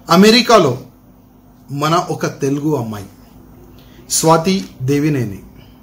అమెరికాలో మన ఒక తెలుగు అమ్మాయి స్వాతి దేవినేని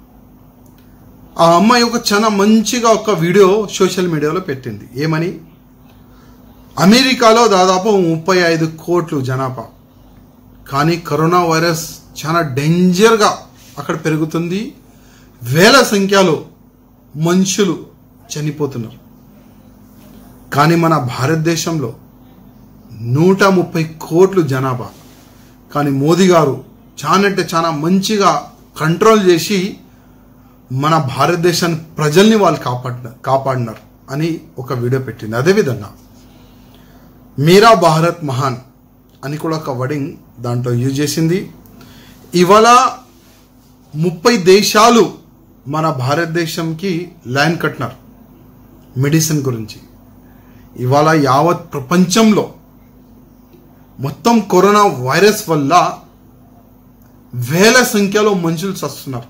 ఆ అమ్మాయి ఒక చాలా మంచిగా ఒక వీడియో సోషల్ మీడియాలో పెట్టింది ఏమని అమెరికాలో దాదాపు ముప్పై ఐదు కోట్లు జనాభా కానీ కరోనా వైరస్ చాలా డేంజర్గా అక్కడ పెరుగుతుంది వేల సంఖ్యలో మనుషులు చనిపోతున్నారు కానీ మన భారతదేశంలో నూట ముప్పై కోట్లు జనాభా కానీ మోదీ గారు చాలా అంటే చాలా మంచిగా కంట్రోల్ చేసి మన భారతదేశాన్ని ప్రజల్ని వాళ్ళు కాపాడిన కాపాడినారు అని ఒక వీడియో పెట్టింది అదేవిధంగా మీరా భారత్ మహాన్ అని కూడా ఒక వర్డింగ్ దాంట్లో యూజ్ చేసింది ఇవాళ ముప్పై దేశాలు మన భారతదేశంకి ల్యాండ్ కట్టినారు మెడిసిన్ గురించి ఇవాళ యావత్ ప్రపంచంలో మొత్తం కరోనా వైరస్ వల్ల వేల సంఖ్యలో మనుషులు చస్తున్నారు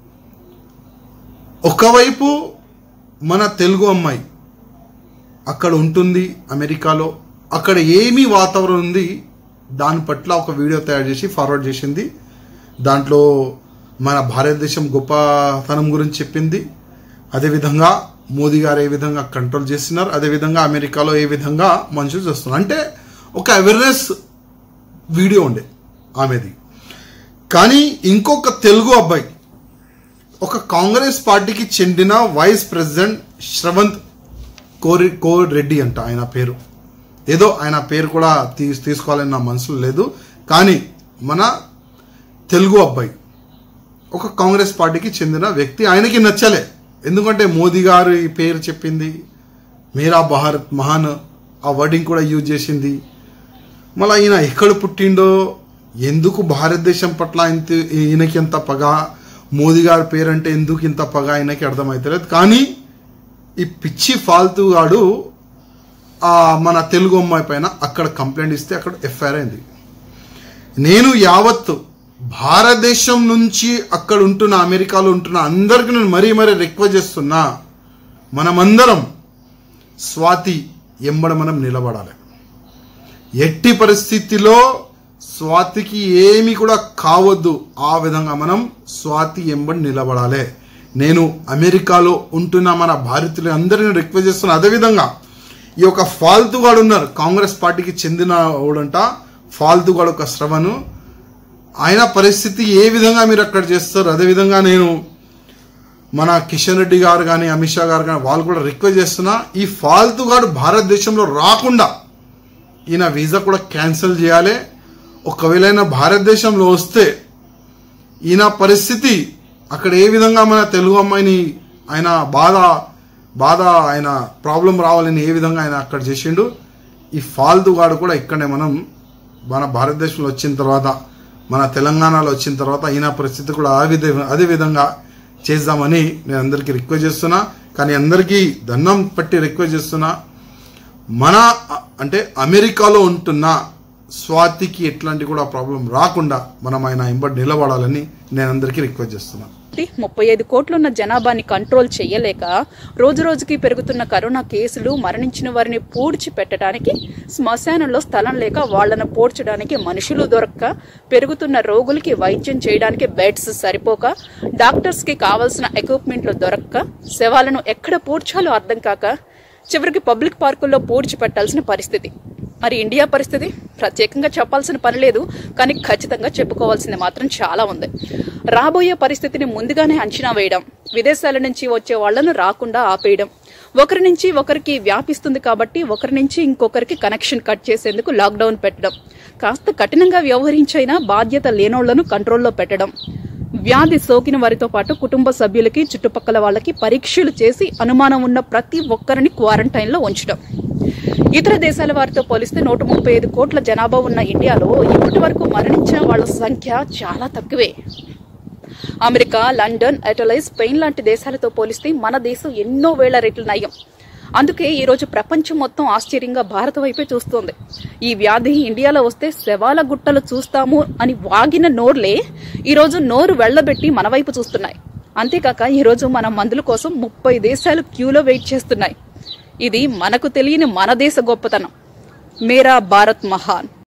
ఒకవైపు మన తెలుగు అమ్మాయి అక్కడ ఉంటుంది అమెరికాలో అక్కడ ఏమి వాతావరణం ఉంది దాని పట్ల ఒక వీడియో తయారు చేసి ఫార్వర్డ్ చేసింది దాంట్లో మన భారతదేశం గొప్పతనం గురించి చెప్పింది అదేవిధంగా మోదీ గారు ఏ విధంగా కంట్రోల్ చేస్తున్నారు అదేవిధంగా అమెరికాలో ఏ విధంగా మనుషులు చేస్తున్నారు అంటే ఒక అవేర్నెస్ వీడియో ఉండే ఆమెది కానీ ఇంకొక తెలుగు అబ్బాయి ఒక కాంగ్రెస్ పార్టీకి చెందిన వైస్ ప్రెసిడెంట్ శ్రవంత్ కోరి కోర్ రెడ్డి అంట ఆయన పేరు ఏదో ఆయన పేరు కూడా తీ తీసుకోవాలని నా మనసులో లేదు కానీ మన తెలుగు అబ్బాయి ఒక కాంగ్రెస్ పార్టీకి చెందిన వ్యక్తి ఆయనకి నచ్చలే ఎందుకంటే మోదీ గారు ఈ పేరు చెప్పింది మీరా భారత్ మహాన్ ఆ వర్డింగ్ కూడా యూజ్ చేసింది మళ్ళీ ఈయన ఎక్కడ పుట్టిండో ఎందుకు భారతదేశం పట్ల ఇంత ఈయనకి ఎంత పగ మోదీ గారి పేరంటే ఎందుకు ఇంత పగ ఆయనకి అర్థమవుతలేదు కానీ ఈ పిచ్చి ఫాల్తుగాడు ఆ మన తెలుగు అమ్మాయి పైన అక్కడ కంప్లైంట్ ఇస్తే అక్కడ ఎఫ్ఐఆర్ అయింది నేను యావత్ భారతదేశం నుంచి అక్కడ ఉంటున్న అమెరికాలో ఉంటున్న అందరికి నేను మరీ మరీ రిక్వెస్ట్ చేస్తున్నా మనమందరం స్వాతి ఎంబడ మనం నిలబడాలి ఎట్టి పరిస్థితిలో స్వాతికి ఏమి కూడా కావద్దు ఆ విధంగా మనం స్వాతి ఎంబడి నిలబడాలి నేను అమెరికాలో ఉంటున్న మన భారతీయులు అందరిని రిక్వెస్ట్ చేస్తున్నా అదేవిధంగా ఈ యొక్క ఫాల్తుగాడు ఉన్నారు కాంగ్రెస్ పార్టీకి చెందిన వాడంట ఫాల్తుగాడు ఒక శ్రవణు ఆయన పరిస్థితి ఏ విధంగా మీరు అక్కడ చేస్తారు అదేవిధంగా నేను మన కిషన్ రెడ్డి గారు కానీ అమిత్ షా గారు కానీ వాళ్ళు కూడా రిక్వెస్ట్ చేస్తున్నా ఈ ఫాల్తుగాడు భారతదేశంలో రాకుండా ఈయన వీసా కూడా క్యాన్సిల్ చేయాలి ఒకవేళ ఆయన భారతదేశంలో వస్తే ఈయన పరిస్థితి అక్కడ ఏ విధంగా మన తెలుగు అమ్మాయిని ఆయన బాధ బాధ ఆయన ప్రాబ్లం రావాలని ఏ విధంగా ఆయన అక్కడ చేసిండు ఈ ఫాల్తుగాడు కూడా ఇక్కడే మనం మన భారతదేశంలో వచ్చిన తర్వాత మన తెలంగాణలో వచ్చిన తర్వాత ఈయన పరిస్థితి కూడా ఆ విధ అదే విధంగా చేద్దామని నేను అందరికీ రిక్వెస్ట్ చేస్తున్నా కానీ అందరికీ దండం పట్టి రిక్వెస్ట్ చేస్తున్నా మన అంటే అమెరికాలో ఉంటున్న స్వాతికి ఎట్లాంటి కూడా ప్రాబ్లం రాకుండా మనం ఆయన ఇంబడి నిలబడాలని నేను అందరికీ రిక్వెస్ట్ చేస్తున్నాను ముప్పై ఐదు కోట్లున్న జనాభాని కంట్రోల్ చేయలేక రోజు రోజుకి పెరుగుతున్న కరోనా కేసులు మరణించిన వారిని పూడ్చి పెట్టడానికి శ్మశానంలో స్థలం లేక వాళ్లను పూడ్చడానికి మనుషులు దొరక్క పెరుగుతున్న రోగులకి వైద్యం చేయడానికి బెడ్స్ సరిపోక డాక్టర్స్ కి కావాల్సిన ఎక్విప్మెంట్లు దొరక్క శవాలను ఎక్కడ పూడ్చాలో అర్థం కాక చివరికి పబ్లిక్ పార్కుల్లో పూడ్చి పెట్టాల్సిన పరిస్థితి మరి ఇండియా పరిస్థితి ప్రత్యేకంగా చెప్పాల్సిన పని లేదు కానీ ఖచ్చితంగా చెప్పుకోవాల్సింది మాత్రం చాలా ఉంది రాబోయే పరిస్థితిని ముందుగానే అంచనా వేయడం విదేశాల నుంచి వచ్చే వాళ్లను రాకుండా ఆపేయడం ఒకరి నుంచి ఒకరికి వ్యాపిస్తుంది కాబట్టి ఒకరి నుంచి ఇంకొకరికి కనెక్షన్ కట్ చేసేందుకు లాక్డౌన్ పెట్టడం కాస్త కఠినంగా వ్యవహరించైనా బాధ్యత లేనోళ్లను కంట్రోల్లో పెట్టడం వ్యాధి సోకిన వారితో పాటు కుటుంబ సభ్యులకి చుట్టుపక్కల వాళ్ళకి పరీక్షలు చేసి అనుమానం ఉన్న ప్రతి ఒక్కరిని క్వారంటైన్లో ఉంచడం ఇతర దేశాల వారితో పోలిస్తే నూట ముప్పై ఐదు కోట్ల జనాభా ఉన్న ఇండియాలో ఇప్పటి వరకు మరణించిన వాళ్ళ సంఖ్య చాలా తక్కువే అమెరికా లండన్ ఇటలీ స్పెయిన్ లాంటి దేశాలతో పోలిస్తే మన దేశం ఎన్నో వేల రెట్లు నయం అందుకే ఈ రోజు ప్రపంచం మొత్తం ఆశ్చర్యంగా భారత వైపే చూస్తోంది ఈ వ్యాధి ఇండియాలో వస్తే శవాల గుట్టలు చూస్తాము అని వాగిన నోర్లే ఈ రోజు నోరు వెళ్లబెట్టి మన వైపు చూస్తున్నాయి అంతేకాక ఈ రోజు మన మందుల కోసం ముప్పై దేశాలు క్యూలో వెయిట్ చేస్తున్నాయి ఇది మనకు తెలియని మన దేశ గొప్పతనం మేరా భారత్ మహాన్